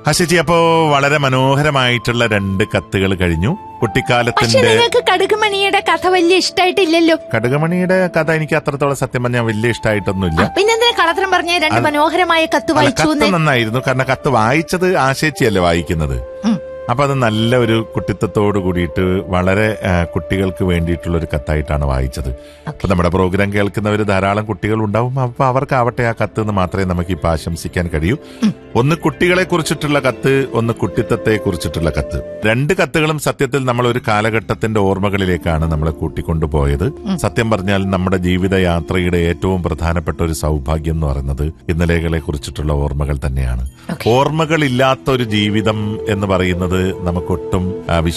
ഹശിജി അപ്പോ വളരെ മനോഹരമായിട്ടുള്ള രണ്ട് കത്തുകൾ കഴിഞ്ഞു പക്ഷെ കുട്ടിക്കാലത്തിന്റെ നിങ്ങൾക്ക് കടുകുമണിയുടെ കഥ വലിയ ഇഷ്ടായിട്ടില്ലല്ലോ കടുകമണിയുടെ കഥ എനിക്ക് അത്രത്തോളം സത്യം പറഞ്ഞാൽ വലിയ ഇഷ്ടമായിട്ടൊന്നുമില്ല പിന്നെന്തിനാ കളത്രം പറഞ്ഞ രണ്ട് അത് മനോഹരമായ കത്ത് അല്ല, വായിച്ചു കത്ത് നന്നായിരുന്നു കാരണം കത്ത് വായിച്ചത് ആശേച്ചിയല്ലേ വായിക്കുന്നത് ഉം. അപ്പൊ അത് നല്ല ഒരു കുട്ടിത്തത്തോട് കൂടിയിട്ട് വളരെ ആ, കുട്ടികൾക്ക് വേണ്ടിയിട്ടുള്ള ഒരു കത്തായിട്ടാണ് വായിച്ചത് അപ്പൊ നമ്മുടെ പ്രോഗ്രാം കേൾക്കുന്നവർ ധാരാളം കുട്ടികൾ ഉണ്ടാവും അപ്പൊ അവർക്കാവട്ടെ ആ കത്ത് എന്ന് മാത്രമേ നമുക്ക് ഇപ്പൊ ആശംസിക്കാൻ കഴിയൂ ഒന്ന് കുട്ടികളെ കുറിച്ചിട്ടുള്ള കത്ത് ഒന്ന് കുട്ടിത്തത്തെ കുറിച്ചിട്ടുള്ള കത്ത് രണ്ട് കത്തുകളും സത്യത്തിൽ നമ്മൾ ഒരു കാലഘട്ടത്തിന്റെ ഓർമ്മകളിലേക്കാണ് നമ്മളെ കൂട്ടിക്കൊണ്ടുപോയത് സത്യം പറഞ്ഞാൽ നമ്മുടെ ജീവിത യാത്രയുടെ ഏറ്റവും പ്രധാനപ്പെട്ട ഒരു സൗഭാഗ്യം എന്ന് പറയുന്നത് ഇന്നലെകളെ കുറിച്ചിട്ടുള്ള ഓർമ്മകൾ തന്നെയാണ് ഓർമ്മകളില്ലാത്ത ഒരു ജീവിതം എന്ന് പറയുന്നത് നമുക്കൊട്ടും ആ,